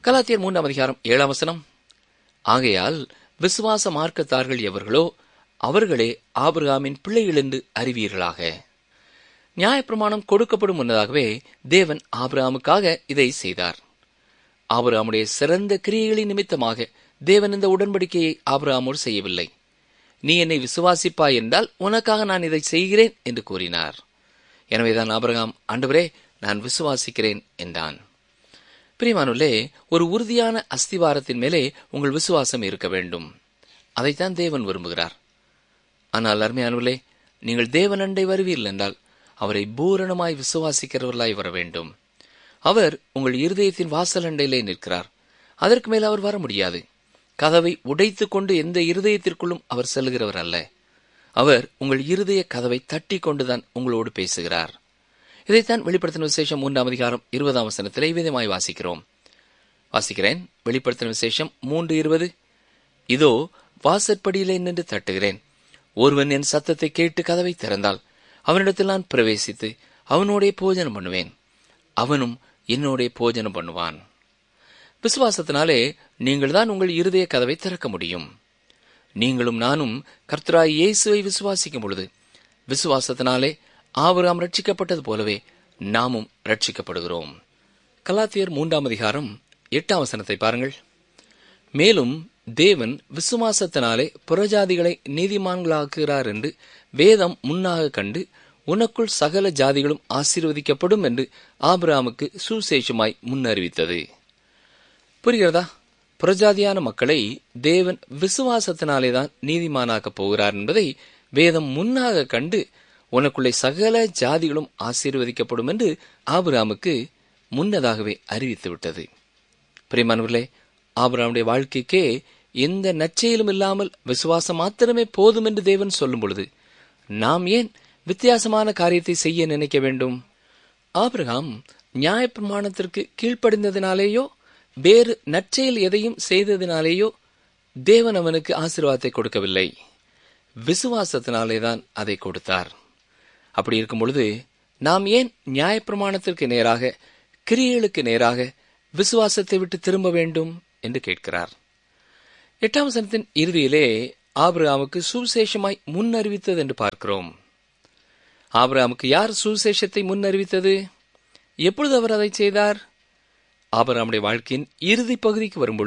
கலாத்தியர் மூன்றாம் அதிகாரம் ஏழாம் வசனம் ஆகையால் விசுவாச மார்க்கத்தார்கள் எவர்களோ அவர்களே ஆபிரகாமின் பிள்ளைகள் என்று அறிவீர்களாக நியாயப்பிரமாணம் கொடுக்கப்படும் முன்னதாகவே தேவன் ஆபிரகாமுக்காக இதை செய்தார் ஆபிரகாமுடைய சிறந்த கிரியைகளின் நிமித்தமாக தேவன் இந்த உடன்படிக்கையை ஆபிரகாமோடு செய்யவில்லை நீ என்னை விசுவாசிப்பாய் என்றால் உனக்காக நான் இதை செய்கிறேன் என்று கூறினார் எனவேதான் ஆபிரகாம் ஆண்டவரே நான் விசுவாசிக்கிறேன் என்றான் பிரிமானுள்ளே ஒரு உறுதியான அஸ்திவாரத்தின் மேலே உங்கள் விசுவாசம் இருக்க வேண்டும் அதைத்தான் தேவன் விரும்புகிறார் ஆனால் அருமையானுள்ளே நீங்கள் தேவன் அண்டை வருவீர்கள் என்றால் அவரை பூரணமாய் விசுவாசிக்கிறவர்களாய் வர வேண்டும் அவர் உங்கள் இருதயத்தின் வாசல் அண்டையிலே நிற்கிறார் அதற்கு மேல் அவர் வர முடியாது கதவை உடைத்துக் கொண்டு எந்த இருதயத்திற்குள்ளும் அவர் செல்கிறவர் அல்ல அவர் உங்கள் இருதய கதவை தட்டி கொண்டுதான் உங்களோடு பேசுகிறார் இதைத்தான் வெளிப்படுத்தின விசேஷம் மூன்றாம் அதிகாரம் இருபதாம் வசனத்திலே விதமாய் வாசிக்கிறோம் வாசிக்கிறேன் வெளிப்படுத்தின விசேஷம் மூன்று இருபது இதோ வாசற்படியிலே நின்று தட்டுகிறேன் ஒருவன் என் சத்தத்தை கேட்டு கதவை திறந்தால் அவனிடத்தில் நான் பிரவேசித்து அவனோடைய போஜனம் பண்ணுவேன் அவனும் என்னோடைய போஜனம் பண்ணுவான் விசுவாசத்தினாலே நீங்கள் தான் உங்கள் இருதய கதவை திறக்க முடியும் நீங்களும் நானும் கர்த்தராய் இயேசுவை விசுவாசிக்கும் பொழுது விசுவாசத்தினாலே ஆபிரகாம் ரட்சிக்கப்பட்டது போலவே நாமும் ரட்சிக்கப்படுகிறோம் கலாத்தியர் மூன்றாம் அதிகாரம் எட்டாம் வசனத்தை பாருங்கள் மேலும் தேவன் விசுவாசத்தினாலே புறஜாதிகளை நீதிமான்களாக்குகிறார் என்று வேதம் முன்னாக கண்டு உனக்குள் சகல ஜாதிகளும் ஆசீர்வதிக்கப்படும் என்று ஆபிரகாமுக்கு சுசேஷமாய் முன்னறிவித்தது புரிகிறதா புறஜாதியான மக்களை தேவன் விசுவாசத்தினாலே தான் நீதிமானாக்கப் போகிறார் என்பதை வேதம் முன்னாக கண்டு உனக்குள்ளே சகல ஜாதிகளும் ஆசீர்வதிக்கப்படும் என்று ஆபிராமுக்கு முன்னதாகவே அறிவித்து விட்டது பிரிமானவர்களே ஆபிராமுடைய வாழ்க்கைக்கே எந்த நச்சையிலும் இல்லாமல் விசுவாசம் மாத்திரமே போதும் என்று தேவன் சொல்லும் பொழுது நாம் ஏன் வித்தியாசமான காரியத்தை செய்ய நினைக்க வேண்டும் ஆபிரகாம் நியாயப்பிரமாணத்திற்கு கீழ்ப்படிந்ததினாலேயோ வேறு நற்செயல் எதையும் செய்ததினாலேயோ தேவன் அவனுக்கு ஆசீர்வாதத்தை கொடுக்கவில்லை விசுவாசத்தினாலேதான் அதை கொடுத்தார் அப்படி இருக்கும் பொழுது நாம் ஏன் நியாயப்பிரமாணத்திற்கு நேராக கிரியைகளுக்கு நேராக விசுவாசத்தை விட்டு திரும்ப வேண்டும் என்று கேட்கிறார் எட்டாம் சனத்தின் இறுதியிலே ஆபிரகாமுக்கு சுவிசேஷமாய் முன்னறிவித்தது என்று பார்க்கிறோம் ஆபிரகாமுக்கு யார் சுவிசேஷத்தை முன்னறிவித்தது எப்பொழுது அவர் அதை செய்தார் ஆபிரகாமுடைய வாழ்க்கையின் இறுதி பகுதிக்கு வரும்பொழுது